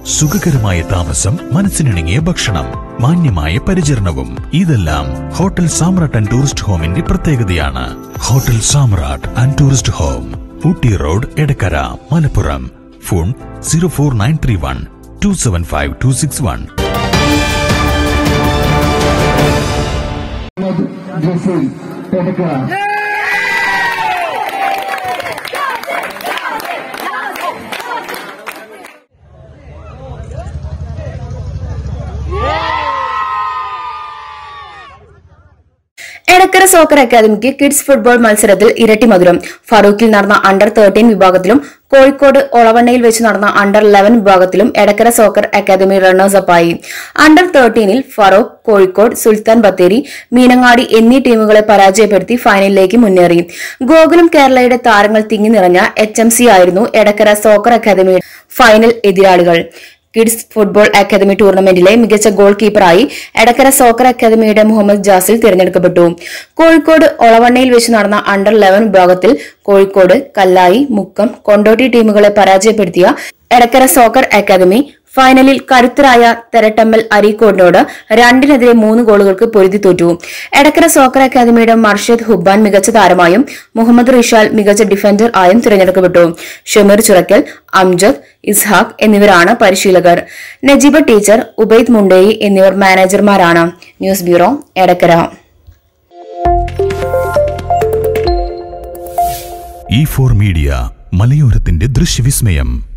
സുഖകരമായ താമസം മനസ്സിനിണങ്ങിയ ഭക്ഷണം മാന്യമായ പരിചരണവും ഇതെല്ലാം ഹോട്ടൽ സാമ്രാട്ട് ആൻഡ് ടൂറിസ്റ്റ് ഹോമിന്റെ പ്രത്യേകതയാണ് hotel Samrat and tourist home Ooty road Edakkara Malappuram phone zero four nine three one two seven five two six one Muhammad Jaseel എടുക്കുക എടക്കര സോക്കർ അക്കാദമിക്ക് കിഡ്സ് ഫുട്ബോൾ മത്സരത്തിൽ ഇരട്ടി മധുരം ഫറൂഖിൽ നടന്ന അണ്ടർ തേർട്ടീൻ വിഭാഗത്തിലും കോഴിക്കോട് ഒളവണ്ണയിൽ വെച്ച് നടന്ന അണ്ടർ ലെവൻ വിഭാഗത്തിലും എടക്കര സോക്കർ അക്കാദമി റണ്ണേഴ്സ് അപ്പായി അണ്ടർ തേർട്ടീനിൽ ഫറൂഖ് കോഴിക്കോട് സുൽത്താൻ ബത്തേരി മീനങ്ങാടി എന്നീ ടീമുകളെ പരാജയപ്പെടുത്തി ഫൈനലിലേക്ക് മുന്നേറി ഗോകുലം കേരളയുടെ താരങ്ങൾ തിങ്ങി നിറഞ്ഞ എച്ച് എം സി ആയിരുന്നു എടക്കര സോക്കർ അക്കാദമിയുടെ ഫൈനൽ എതിരാളികൾ കിഡ്സ് ഫുട്ബോൾ അക്കാദമി ടൂർണമെന്റിലെ മികച്ച ഗോൾ കീപ്പറായി എടക്കര സോക്കർ അക്കാദമിയുടെ മുഹമ്മദ് ജാസിൽ തിരഞ്ഞെടുക്കപ്പെട്ടു കോഴിക്കോട് ഒളവണ്ണയിൽ വെച്ച് നടന്ന അണ്ടർ ലെവൻ വിഭാഗത്തിൽ കോഴിക്കോട് കല്ലായി മുക്കം കൊണ്ടോട്ടി ടീമുകളെ പരാജയപ്പെടുത്തിയ എടക്കര സോക്കർ അക്കാദമി ഫൈനലിൽ കരുത്തരായ തെരട്ടമ്മൽ അരീക്കോടിനോട് രണ്ടിനെതിരെ മൂന്ന് ഗോളുകൾക്ക് പൊരുതി തോറ്റു എടക്കര സോക്കർ അക്കാദമിയുടെ മർഷദ് ഹുബാൻ മികച്ച താരമായും മുഹമ്മദ് റിഷാൽ മികച്ച ഡിഫൻഡർ ആയും തിരഞ്ഞെടുക്കപ്പെട്ടു ഷമീർ ചുറക്കൽ അംജദ് ഇസ്ഹാഖ് എന്നിവരാണ് പരിശീലകർ നജീബ ടീച്ചർ ഉബൈദ് മുണ്ടേയി എന്നിവർ മാനേജർമാരാണ് news bureau Edakkara E four media മലയോരത്തിന്റെ ദൃശ്യവിസ്മയം